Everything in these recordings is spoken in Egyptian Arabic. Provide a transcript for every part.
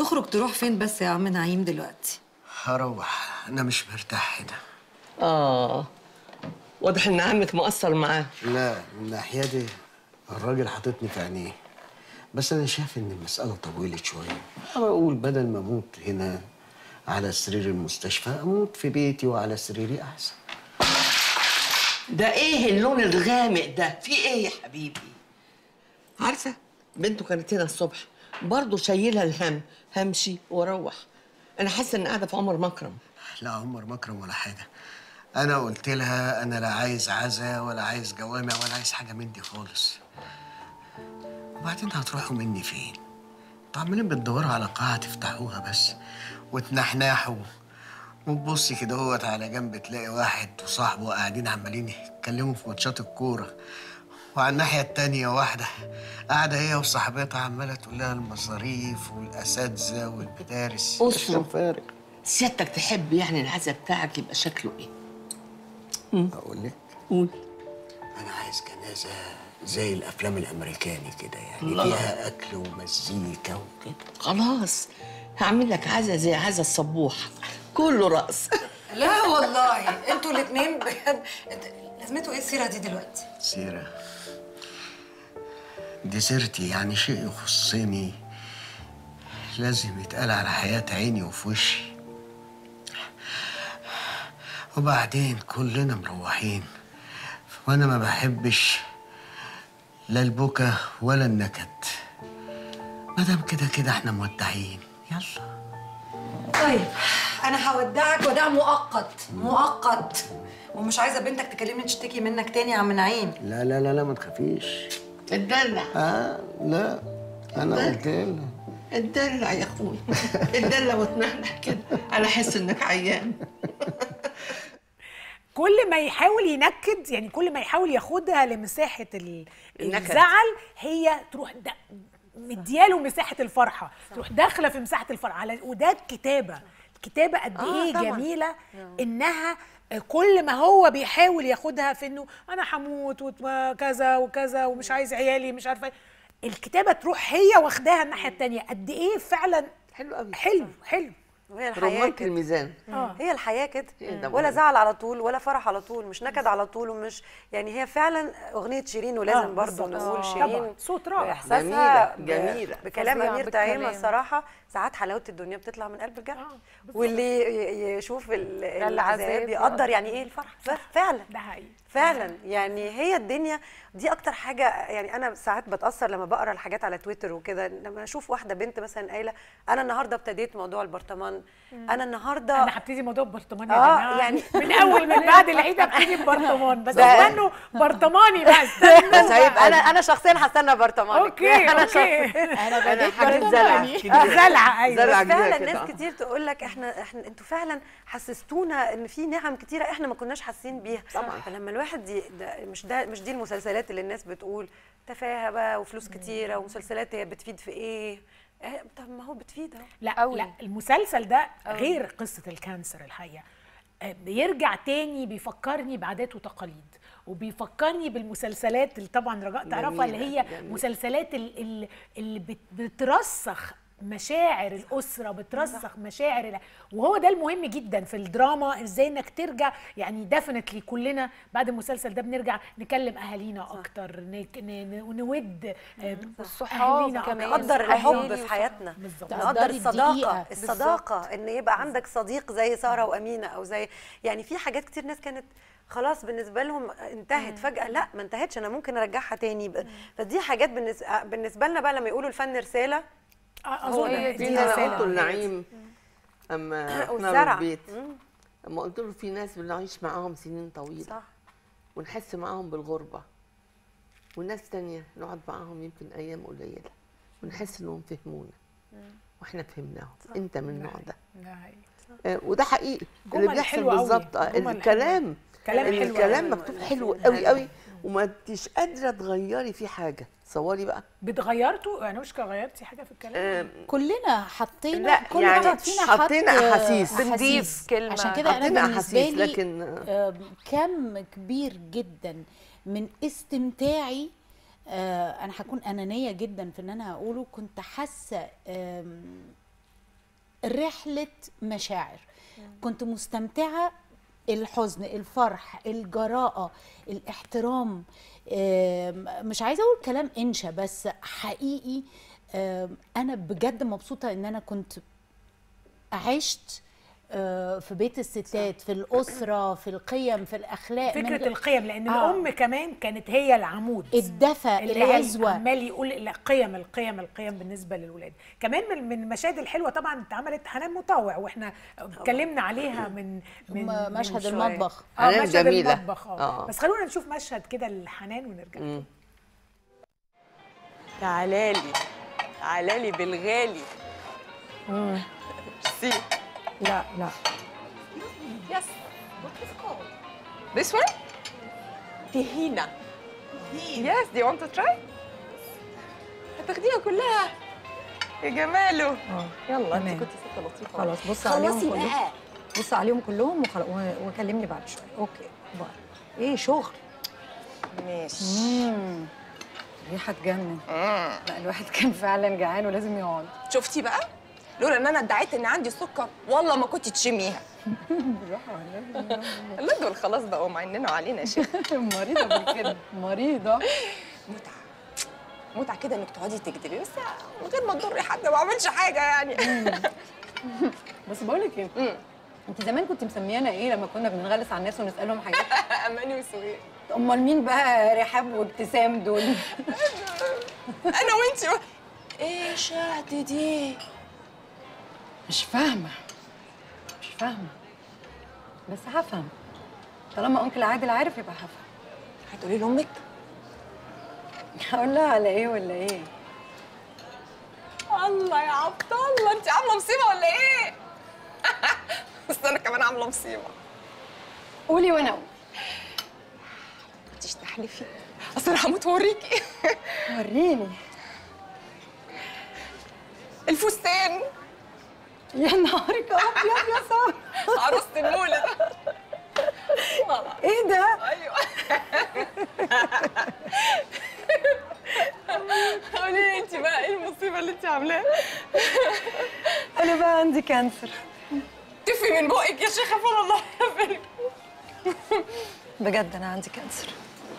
هتخرج تروح فين بس يا عم نعيم دلوقتي هروح انا مش مرتاح هنا اه واضح ان عمك مقصر معاه لا من الناحيه دي الراجل حاططني في عينيه بس انا شايف ان المساله طولت شويه انا بقول بدل ما اموت هنا على سرير المستشفى اموت في بيتي وعلى سريري احسن ده ايه اللون الغامق ده في ايه يا حبيبي عارفه بنته كانت هنا الصبح برضه شايلها الهم همشي واروح انا حاسه ان قاعده في عمر مكرم لا عمر مكرم ولا حاجه انا قلت لها انا لا عايز عزا ولا عايز جوامع ولا عايز حاجه من دي خالص وبعدين هتروحوا مني فين انتوا عمالين بتدوروا على قاعه تفتحوها بس وتنحنحوا وتبصي كده هوت على جنب تلاقي واحد وصاحبه قاعدين عمالين يتكلموا في ماتشات الكوره وعلى الناحيه التانيه واحده قاعده هي وصاحبتها عماله تقول لها المصاريف والاساتذه والمدارس أسرة. كلام فارغ سيادتك تحب يعني العزا بتاعك يبقى شكله ايه اقول لك قول انا عايز جنازه زي الافلام الامريكاني كده يعني الله. فيها اكل ومزيكا وكده خلاص هعمل لك عزا زي عزا الصبوح كله رقص لا والله انتوا الاتنين بجد لازمته ايه السيره دي دلوقتي سيره دي سيرتي يعني شيء يخصني لازم يتقال على حياة عيني وفي وشي وبعدين كلنا مروحين وانا ما بحبش لا البكا ولا النكد مادام كده كده احنا مودعين يلا طيب انا هودعك وداع مؤقت مؤقت ومش عايزه بنتك تكلمني تشتكي منك تاني يا عم نعيم لا لا لا لا ما تخافيش اتدلع اه لا انا قلت لها اتدلع يا اخوي اتدلع وتنحنح كده على حس انك عيان كل ما يحاول ينكد يعني كل ما يحاول ياخدها لمساحه ال- النكد. الزعل هي تروح د- مدياله مساحه الفرحه تروح داخله في مساحه الفرحه على وده الكتابه الكتابه قد آه، ايه طبعاً. جميله انها كل ما هو بيحاول ياخدها في انه انا هموت وكذا وكذا ومش عايز عيالي مش عارفه إيه. الكتابه تروح هي واخداها الناحيه التانية قد ايه فعلا حلو قوي حلو حلو وهي الحياه رمانة كده الميزان هي الحياه كده ده ولا مهم. زعل على طول ولا فرح على طول مش نكد على طول ومش يعني هي فعلا اغنيه شيرين ولازم آه، برضو بالظبط. نقول آه، شيرين طبعاً. صوت رائع. باحساسها جميلة، ب- جميلة. بكلام فظيعة امير طعيمه بالكلام. الصراحه ساعات حلاوه الدنيا بتطلع من قلب الجرح آه، بالظبط. واللي ي- يشوف ال- العذاب العذاب يقدر يعني ايه الفرح ف- فعلا ده حقيقي فعلا يعني هي الدنيا دي اكتر حاجه يعني انا ساعات بتاثر لما بقرا الحاجات على تويتر وكده لما اشوف واحده بنت مثلا قايله انا النهارده ابتديت موضوع البرطمان انا النهارده انا هبتدي موضوع البرطمان يا آه، جماعه يعني- من اول من بعد العيد ابتدي ببرطمان بس ده- استنوا برطماني بقى استنوا بس هيبقى انا انا شخصيا هستنى برطمانك اوكي انا اوكي انا انا بديت حاجات زرع برطماني كبيرة. زلعه ايوه زرع بس كبيرة فعلا كده. ناس كتير تقول لك احنا احنا انتوا فعلا حسستونا ان في نعم كتيره احنا ما كناش حاسين بيها طبعاً. فلما الواحد ي... ده مش ده مش دي المسلسلات اللي الناس بتقول تفاهه بقى وفلوس كتيره ومسلسلات هي بتفيد في ايه اه طب ما هو بتفيد اهو لا أوي. لا المسلسل ده غير قصه الكانسر الحقيقه آه، بيرجع تاني بيفكرني بعادات وتقاليد وبيفكرني بالمسلسلات اللي طبعا رجاء تعرفها اللي هي جميلة، جميلة. مسلسلات ال- ال- اللي بت- بترسخ مشاعر الاسره بترسخ مشاعر ال- وهو ده المهم جدا في الدراما ازاي انك ترجع يعني ديفنتلي كلنا بعد المسلسل ده بنرجع نكلم اهالينا اكتر نك- ن- ن- نود آه، والصحاب أهالينا كمان. أكتر. نقدر أهالي الحب في وصح- حياتنا بالظبط. نقدر تقدري الصداقه الدقيقة. الصداقه ان يبقى عندك صديق زي ساره وامينه او زي يعني في حاجات كتير ناس كانت خلاص بالنسبه لهم انتهت فجاه لا ما انتهتش انا ممكن ارجعها تاني ب- فدي حاجات بالنسبه بالنسبه لنا بقى لما يقولوا الفن رساله آه، هو اظن هي دي دي في اللي انا رسالة. قلته لنعيم اما رحنا له والزرع. البيت مم. اما قلت له في ناس بنعيش معاهم سنين طويله صح ونحس معاهم بالغربه وناس تانية نقعد معاهم يمكن ايام قليله ونحس انهم فهمونا واحنا فهمناهم انت من النوع ده ده حقيقي. آه، وده حقيقي اللي جمل بيحصل حلوة أوي. بالظبط آه، جمل الكلام كلام حلو الكلام أوي. مكتوب حلو قوي قوي وما انتش قادره تغيري فيه حاجه تصوري بقى بتغيرتوا يعني مش غيرتي حاجه في الكلام آم، كلنا حطينا لا، كل يعني واحد فينا حطينا حط أحاسيس. أحاسيس. كلمة. عشان كده انا حطينا بالنسبه احاسيس لي لكن آه، آم، كم كبير جدا من استمتاعي آه، انا هكون انانيه جدا في ان انا هقوله كنت حاسه آم، رحله مشاعر كنت مستمتعه الحزن الفرح الجراءه الاحترام آم، مش عايزه اقول كلام انشا بس حقيقي آم، انا بجد مبسوطه ان انا كنت عشت آه، في بيت الستات في الاسره في القيم في الاخلاق من فكره غير- القيم لان آه. الام كمان كانت هي العمود الدفى اللي هي العزوه عمال يقول القيم القيم القيم بالنسبه للولاد كمان من من المشاهد الحلوه طبعا اتعملت حنان مطاوع واحنا اتكلمنا عليها من من م- مشهد من شوية. المطبخ اه حنان مشهد جميلة. المطبخ اه آه. بس خلونا نشوف مشهد كده لحنان ونرجع مم. تعالالي تعالالي بالغالي ميرسي لا لا يس This one? تهينا Yes, do you want to try? هتاخديها كلها يا جماله يلا تمام. انت كنت ست لطيفه خلاص بص عليهم خلصي كلهم بقى بص عليهم كلهم وخل... و- وكلمني بعد شويه اوكي باي ايه شغل ماشي ريحه تجنن لا الواحد كان فعلا جعان ولازم يقعد شفتي بقى لولا ان انا ادعيت ان عندي سكر والله ما كنت تشميها لا دول خلاص بقوا معننا وعلينا يا شيخ مريضه بالكده مريضه متعه متعه كده انك تقعدي تكدبي بس من غير ما تضري حد ما عملش حاجه يعني بس بقول لك ايه مم. انت زمان كنت مسميانا ايه لما كنا بنغلس على الناس ونسالهم حاجات اماني وسوير امال مين بقى رحاب وابتسام دول انا وانتي و... ايه شهد دي مش فاهمه مش فاهمه بس هفهم طالما انكل عادل عارف يبقى هفهم هتقولي لامك هقول لها على ايه ولا ايه الله يا عبد الله انت عامله مصيبه ولا ايه بس انا كمان عامله مصيبه قولي وانا اقول كنتيش تحلفي اصل انا هموت واوريكي وريني الفستان يا نهارك ابيض يا ساره عروسه المولد ايه ده ايوه قولي لي انت بقى ايه المصيبه اللي انت عاملاها انا بقى عندي كانسر تفي من بقك يا شيخه فضل الله يغفرك بجد انا عندي كانسر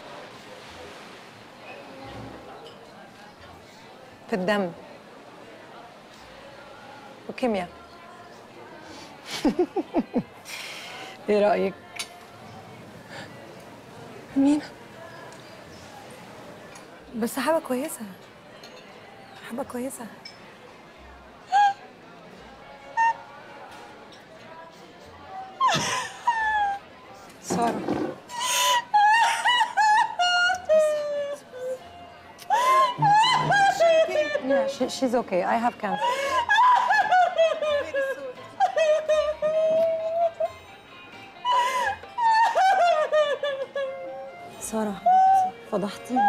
في الدم وكيمياء ايه رايك مين بس حاجه كويسه حاجه كويسه ساره Yeah, she, she's okay. I have cancer. سارة حبيبتي فضحتيني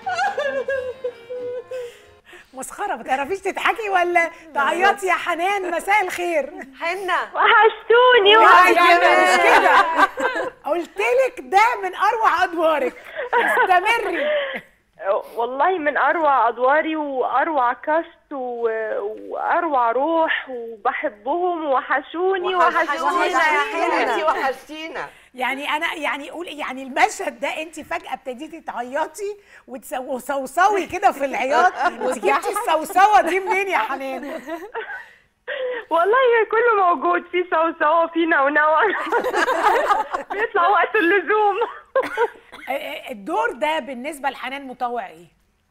مسخره ما تعرفيش تضحكي ولا تعيطي يا حنان مساء الخير حنة وحشتوني يعني مش كده قلت لك ده من اروع ادوارك استمري والله من اروع ادواري واروع كاست و... واروع روح وبحبهم وحشوني وحشوني يا حنة. انت وحشتينا يعني انا يعني قول يعني المشهد ده انت فجاه ابتديتي تعيطي وتسو- وصوصوي كده في العياط انت جبتي الصوصوه دي منين يا حنان والله كله موجود في صوصوه في نونوه بيطلع وقت اللزوم آه، آه، الدور ده بالنسبه لحنان مطوع ايه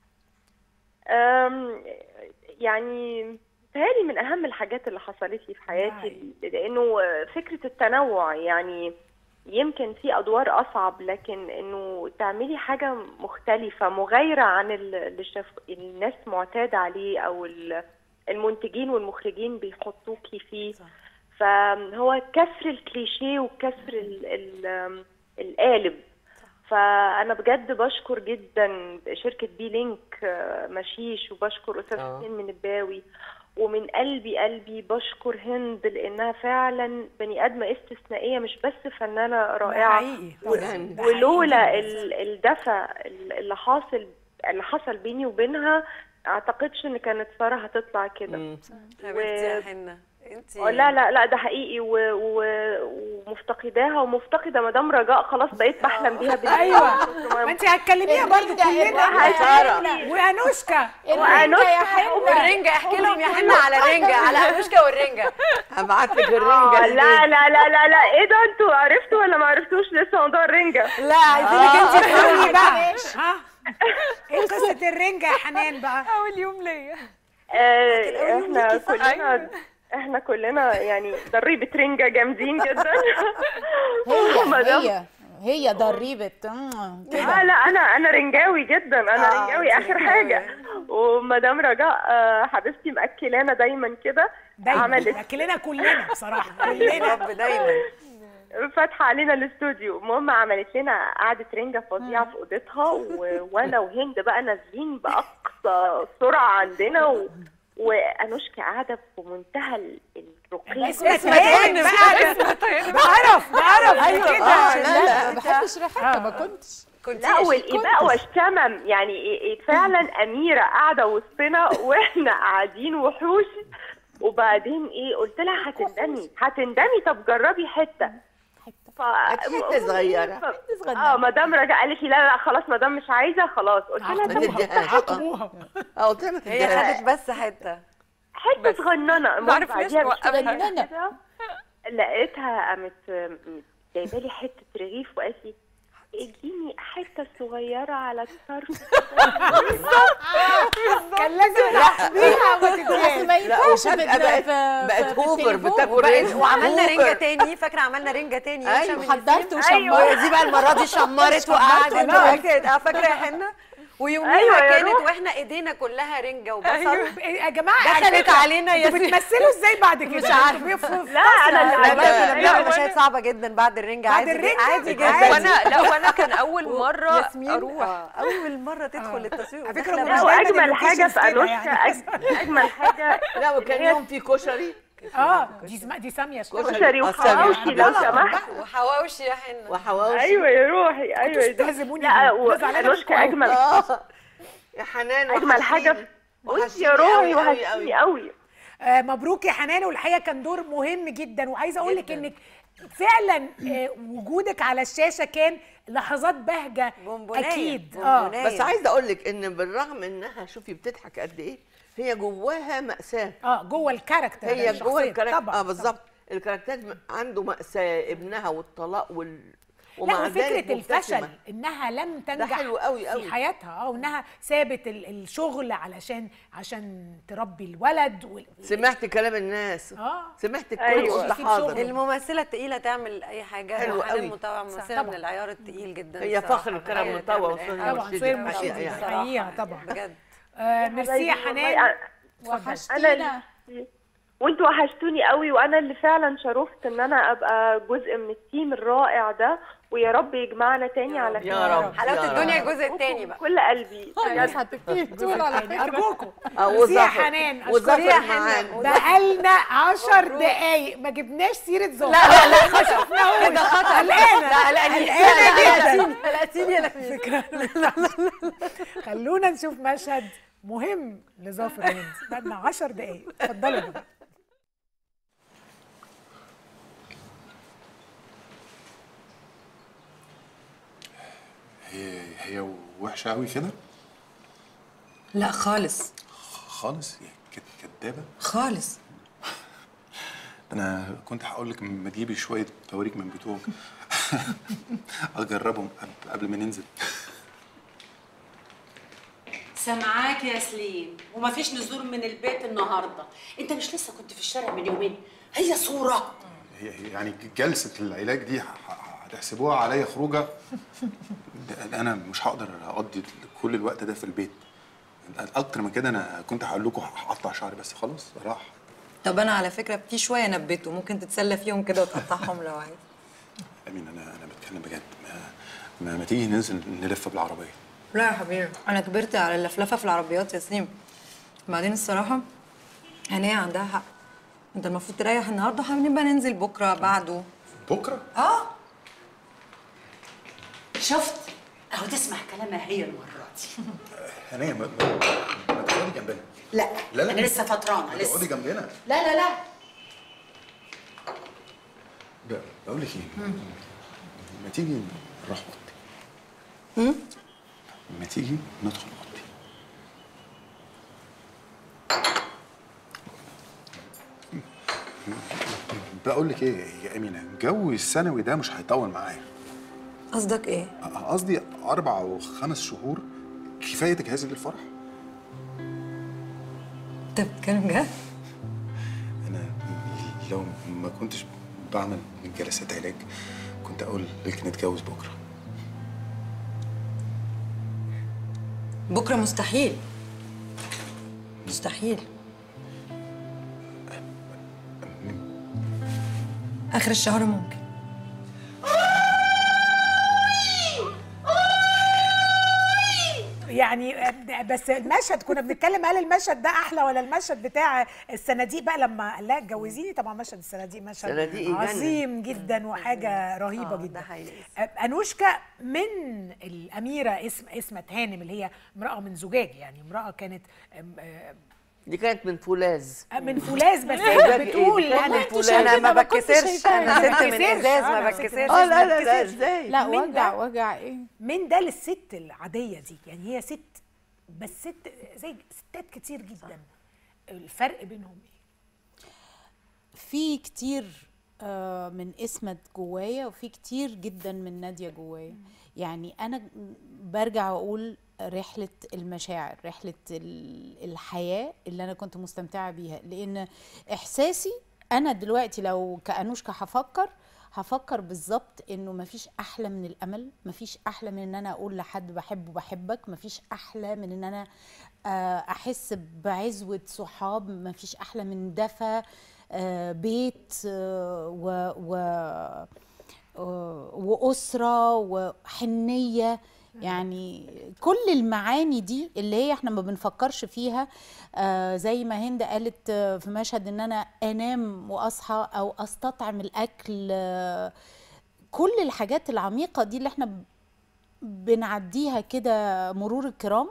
أم، يعني تهيألي من أهم الحاجات اللي حصلت لي في حياتي لأنه فكرة التنوع يعني يمكن في أدوار أصعب لكن إنه تعملي حاجة مختلفة مغايرة عن ال- اللي شاف الناس معتادة عليه أو ال- المنتجين والمخرجين بيحطوكي فيه فهو كسر الكليشيه وكسر ال ال القالب فانا بجد بشكر جدا شركه بي لينك آه، مشيش وبشكر استاذ آه. حسين من الباوي ومن قلبي قلبي بشكر هند لانها فعلا بني ادمه استثنائيه مش بس فنانه رائعه حقيقي و- طبعاً. ده ولولا حقيقي ال- الدفى اللي حاصل اللي حصل بيني وبينها اعتقدش ان كانت ساره هتطلع كده مم. حبيبتي يا حنة انت لا لا لا ده حقيقي و... و... ومفتقداها ومفتقده مدام رجاء خلاص بقيت بحلم بيها بالليل ايوه ما انت هتكلميها برضو كلنا سارة. وانوشكا وأنوشكا يا حنة والرنجة احكي لهم يا حنة على الرنجة على انوشكا والرنجة هبعت لك آه، الرنجة لا لا لا لا لا ايه ده انتوا عرفتوا ولا ما عرفتوش لسه موضوع الرنجة لا عايزينك انت قولي بقى ها ايه قصه الرنجه يا حنان بقى اول يوم ليا آه احنا كلنا احنا كلنا يعني ضريبة رنجة جامدين جدا هي ومدام- هي هي ضريبه مم، كده لا لا انا انا رنجاوي جدا انا آه، رنجاوي انت اخر رنجاوي. حاجه ومدام رجاء آه، حبيبتي مأكلانا دايما كده دايما عملت اكلنا كلنا بصراحه يا كلنا رب دايما فاتحه علينا الاستوديو المهم عملت لنا قعده رنجه فظيعه في اوضتها و... وانا وهند بقى نازلين باقصى سرعه عندنا و... وانوشكا قاعده في منتهى ال- الرقي اسمها تهاني بقى بعرف بعرف ايوه كده آه، لا لا ما بحبش ريحتها ما كنتش كنت لا والإباء والشمم يعني إيه- إيه فعلا أميرة قاعدة وسطنا وإحنا قاعدين وحوش وبعدين إيه قلت لها هتندمي هتندمي طب جربي حتة ف... حتة صغيرة. ف... اه مدام رجاء قالت لي لا لا خلاص مدام مش عايزة خلاص قلت لها ما طب تديهاش عاقبوها اه قلت لها ما هي تديهاش خدت بس حته حتة صغننة المهم عرفناش بعديها نوقفها. بشوية صغننة. كده لقيتها قامت جايبه لي حتة رغيف وقالت لي اديني حتة صغيرة على الطرف كان لازم تحبيها وما بس تديهاش ما ينفعش وفجأة في- بقت- في- بقت في- في هوفر التليفون. بتاكل وبقت- رنجة. وعملنا هوفر. رنجه تاني فاكره عملنا رنجه تاني يا أيوة. شم حضرت النسيم. وشمرت ودي بقى المره دي شمرت وقعدت وشمرت. وكده اه فاكره يا حنه ويوميها أيوة يا كانت روح. واحنا ايدينا كلها رنجه وبصل يا جماعه على دخلت فكرة، علينا يا انتوا سيدي. بتمثلوا ازاي بعد كده مش عارفة. انتوا بيفوا- لا انا اللي والله كنا عجبني بنعمل أيوة. مشاهد صعبه جدا بعد الرنجه بعد عادي جدا- الرنجة؟ عادي جدا عادي. وانا لا وانا كان اول مرة ياسمين اروح آه، اول مره تدخل التصوير على فكرة وداخلة مش لا بقى- دايماً واجمل حاجه اللوكيشنز في كده انوشكا يعني. أج- اجمل حاجه لا وكان يوم في كشري اه دي سم... دي ساميه شويه كشري آه، وحواوشي سامي. لو غلط سمحت وحواوشي يا حنه وحواوشي ايوه يا روحي ايوه ده- تهزموني لا بيه. أنا زعلانة وانوشكا منكم اجمل اه يا حنان اجمل حاجه وحشتيني. بصي وحشتيني يا روحي أوي أوي وحشتيني أوي. قوي آه مبروك يا حنان والحقيقه كان دور مهم جدا وعايزه اقول لك انك فعلا آه وجودك على الشاشه كان لحظات بهجه بونبوناية. اكيد اه بونبوناية. بس عايزه اقول لك ان بالرغم انها شوفي بتضحك قد ايه هي جواها مأساة اه جوه الكاركتر هي الشخصية. جوه الكاركتر طبعا اه بالظبط الكاركتر عنده مأساة ابنها والطلاق وال لا ومع ذلك وفكره الفشل مبتسمة. انها لم تنجح حلو قوي قوي. في حياتها اه وانها سابت ال- الشغل علشان عشان تربي الولد وال... سمعت كلام الناس اه سمعت الكل أيوة. قلت يسيب حاضر شغله. الممثله التقيله تعمل اي حاجه حلو حنان قوي. مطوع ممثله طبعا. من العيار التقيل جدا هي الصراحة. فخر كلام هي مطوع تعمل أي وسهير حاجة. طبعا مرشدي سهير الحقيقة مرشدي يعني. بحييها طبعا بجد آه ميرسي يا حنان والله اتفضل. انا وانتوا وحشتوني قوي وانا اللي فعلا شرفت ان انا ابقى جزء من التيم الرائع ده ويا رب يجمعنا تاني على خير يا رب حلاوه يا الدنيا رب. الجزء الثاني بقى كل قلبي الناس هتبتدي تقول على فكرة. ارجوكم اه ميرسي يا وظفر حنان وظفر اشكرك معانا بقالنا 10 دقايق ما جبناش سيره زهر لا لا لا ما شفناهوش كده خطر قلقانه لا قلقانين قلقانه جدا قلقتيني يا لميس خلونا نشوف مشهد مهم لظافر هند بقالنا 10 دقايق اتفضلوا يا جماعة. هي هي وحشه قوي كده لا خالص خالص يعني كد- كدابه خالص انا كنت هقول لك ما تجيبي شويه بوريك من بتوعك اجربهم قبل- قبل ما ننزل سامعاك يا سليم ومفيش نزول من البيت النهارده انت مش لسه كنت في الشارع من يومين هي صوره هي هي يعني جلسه العلاج دي ه- ه- هتحسبوها عليا خروجه ده انا مش هقدر اقضي كل الوقت ده في البيت اكتر من كده انا كنت هقول لكم هقطع شعري بس خلاص راح طب انا على فكره في شويه نبته ممكن تتسلى فيهم كده وتقطعهم لو عايز امين انا انا بتكلم بجد ما, ما, ما تيجي ننزل نلف بالعربيه لا يا حبيبي انا كبرت على اللفلفه في العربيات يا سليم بعدين الصراحه هنية عندها حق انت المفروض تريح النهارده هنبقى ننزل بكره بعده بكره اه شفت اهو تسمع كلامها هي المره دي هنية ما, ما, ما تقعدي جنبنا لا, لا، لا. انا لسه فطرانه تقعدي لسه جنبنا لا لا لا بقول لك ايه ما تيجي نروح اوضتي ما تيجي ندخل اوضتي بقول لك ايه يا امينه جو الثانوي ده مش هيطول معايا قصدك ايه؟ قصدي اربع او خمس شهور كفايه تجهيزي للفرح انت بتتكلم جد؟ انا لو ما كنتش بعمل جلسات علاج كنت اقول لك نتجوز بكره بكره مستحيل مستحيل اخر الشهر ممكن يعني بس المشهد كنا بنتكلم هل المشهد ده احلى ولا المشهد بتاع الصناديق بقى لما قال لها اتجوزيني طبعا مشهد الصناديق مشهد الصناديق يجنن. عظيم جدا وحاجه رهيبه ده جدا حقيقي انوشكا من الاميره اسم اسمة هانم اللي هي امراه من زجاج يعني امراه كانت أم، آه، دي كانت من فولاذ من فولاذ بس زجاج هي إيه؟ بتقول دي كانت انا من فولاذ. انا ما ما كنتش بتكسرش شايفاها. انا ما ست من بتكسرش. ازاز ما أنا ست من بتكسرش اه لا لا لا بتكسرش. ازاي لا من وجع ده؟ وجع ايه من ده للست العاديه دي يعني هي ست بس ست زي ستات كتير جدا الفرق بينهم ايه في كتير آه، من اسمت جوايا وفي كتير جدا من ناديه جوايا يعني انا برجع واقول رحله المشاعر رحله ال- الحياه اللي انا كنت مستمتعه بيها لان احساسي انا دلوقتي لو كانوشكا هفكر هفكر بالظبط انه مفيش احلى من الامل مفيش احلى من ان انا اقول لحد بحبه بحبك مفيش احلى من ان انا آه، احس بعزوه صحاب مفيش احلى من دفى آه، بيت آه، و, و آه، واسره وحنيه يعني كل المعاني دي اللي هي احنا ما بنفكرش فيها آه زي ما هند قالت آه، في مشهد ان انا انام واصحى او استطعم الاكل آه كل الحاجات العميقه دي اللي احنا ب- بنعديها كده مرور الكرام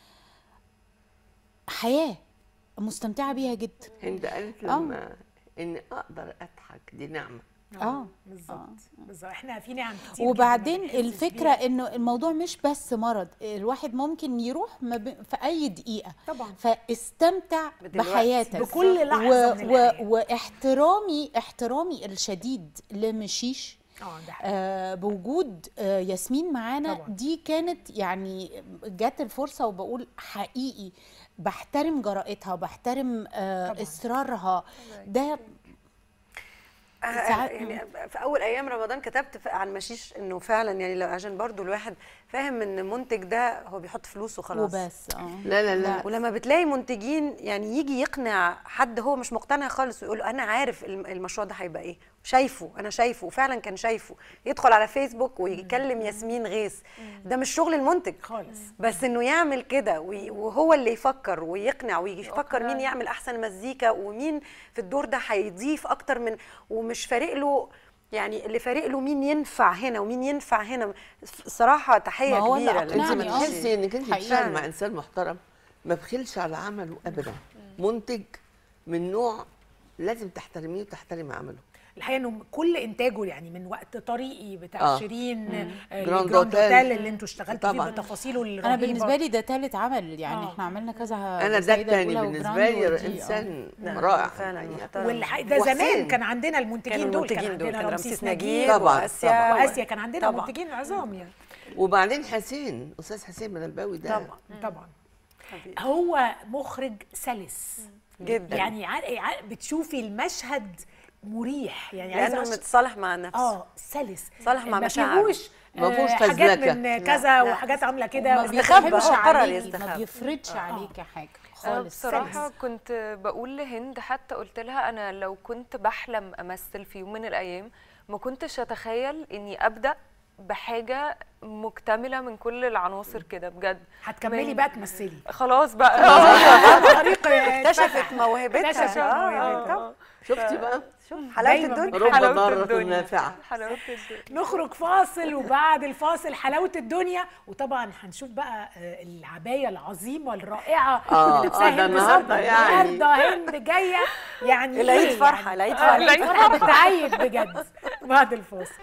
حياه مستمتعه بيها جدا هند قالت آه. لما ان اقدر اضحك دي نعمه اه بالظبط بالظبط احنا في نعم كتير وبعدين جداً ما بنحسش الفكره بيها. انه الموضوع مش بس مرض الواحد ممكن يروح ما ب... في اي دقيقه طبعا فاستمتع بدلوقتي. بحياتك بكل لحظة و... من و... الحياة. واحترامي احترامي الشديد لمشيش اه ده حقيقي. آه بوجود آه ياسمين معانا طبعاً. دي كانت يعني جت الفرصه وبقول حقيقي بحترم جرأتها وبحترم آه طبعاً. اصرارها ده آه، ساعات- يعني في اول ايام رمضان كتبت في- عن مشيش انه فعلا يعني لو عشان برضو الواحد فاهم ان المنتج ده هو بيحط فلوسه خلاص وبس اه لا لا لا ولما بتلاقي منتجين يعني يجي يقنع حد هو مش مقتنع خالص ويقول له انا عارف الم- المشروع ده هيبقى ايه شايفه انا شايفه وفعلا كان شايفه يدخل على فيسبوك ويكلم ياسمين غيث ده مش شغل المنتج خالص بس انه يعمل كده وي- وهو اللي يفكر ويقنع ويفكر مين يعمل احسن مزيكا ومين في الدور ده هيضيف اكتر من ومش فارق له يعني اللي فارق له مين ينفع هنا ومين ينفع هنا صراحه تحيه ما هو اللي كبيره انت أقنعني، للمنتج. آه. بتحسي انك انت حقيقي. بتشتغل مع انسان محترم ما بخلش على عمله ابدا منتج من نوع لازم تحترميه وتحترمي عمله الحقيقه انه كل انتاجه يعني من وقت طريقي بتاع آه. شيرين آه، جراند الجراند أوتيل. اوتيل اللي انتوا اشتغلتوا فيه طبعاً. بتفاصيله الرهيبه انا بالنسبه لي ده تالت عمل يعني آه. احنا عملنا كذا انا ده السيدة التاني الأولى بالنسبه وجراند لي ودي، آه. انسان لا، رائع فعلا الحقيقة. محترم. والح... ده زمان وحسين. كان عندنا المنتجين كانوا دول كان المنتجين دول عندنا كان رمسيس نجيب طبعاً، واسيا طبعاً. واسيا كان عندنا طبعاً. منتجين عظام يعني وبعدين حسين استاذ حسين من الباوي ده طبعا طبعا حبيبي. هو مخرج سلس جدا يعني ع... ع... بتشوفي المشهد مريح يعني عايزه لانه أش... متصالح مع نفسه اه سلس صالح مع ما مشاعره. فيهوش ما فيهوش آه، حاجات فزلكة. من لا، كذا لا. وحاجات عامله ما كده بيستخبى، بيفرضش هو قرر عليكي يستخبى. ما بيفرضش عليكي حاجه أنا خالص بصراحة كنت بقول لهند حتى قلت لها أنا لو كنت بحلم أمثل في يوم من الأيام ما كنتش أتخيل إني أبدأ بحاجة مكتملة من كل العناصر كده بجد هتكملي من- بقى تمثلي خلاص بقى طريق اكتشفت موهبتها اكتشفت آه، موهبتها. آه. شفتي بقى شوف حلاوه دايماً الدنيا رب حلاوه ضارة الدنيا نافعة حلاوه الدنيا نخرج فاصل وبعد الفاصل حلاوه الدنيا وطبعا هنشوف بقى آه، العبايه العظيمه الرائعه آه، اللي لابساها آه، ده هند النهاردة صبري. يعني. النهارده هند جايه يعني العيد إيه فرحة، يعني؟ العيد آه، فرحة. العيد فرحه بتعيد بجد بعد الفاصل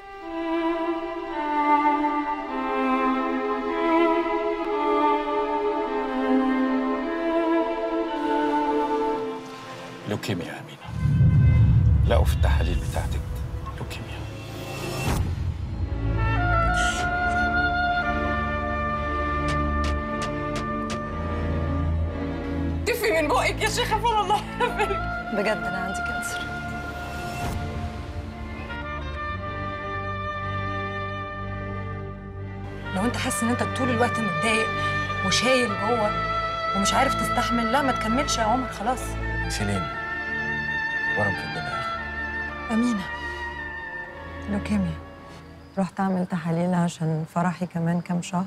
لوكيميا يا أمينة لقوا في التحاليل بتاعتك لوكيميا تفي من بقك يا شيخه فضل الله بجد انا عندي كانسر لو انت حاسس ان انت طول الوقت متضايق وشايل جوه ومش عارف تستحمل لا ما تكملش يا عمر خلاص سيلين ورم في الدماغ أمينة لوكيميا رحت أعمل تحاليل عشان فرحي كمان كام شهر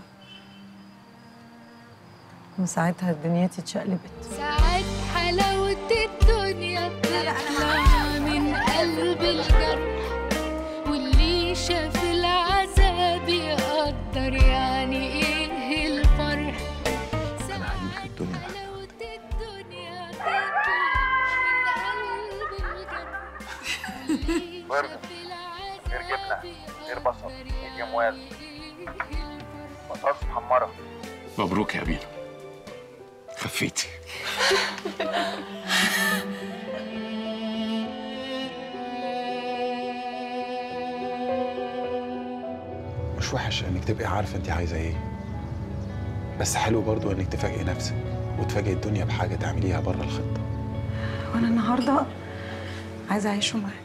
وساعتها دنيتي اتشقلبت ساعات حلاوة الدنيا بتطلع من قلب الجرح واللي شاف العذاب يقدر يعني ايه الفرح أنا هجيب في الدنيا حلاوة الدنيا تطلع من قلب الجرح واللي برجر شاف غير جبنة العذاب غير بصل يقدر ميديوم ويل يعني إيه بطاطس محمرة مبروك يا أمينة خفيتي مش وحش انك تبقي عارفه انت عايزه ايه بس حلو برضو انك تفاجئي نفسك وتفاجئي الدنيا بحاجه تعمليها بره الخطه وأنا النهاردة عايزة أعيشه معاه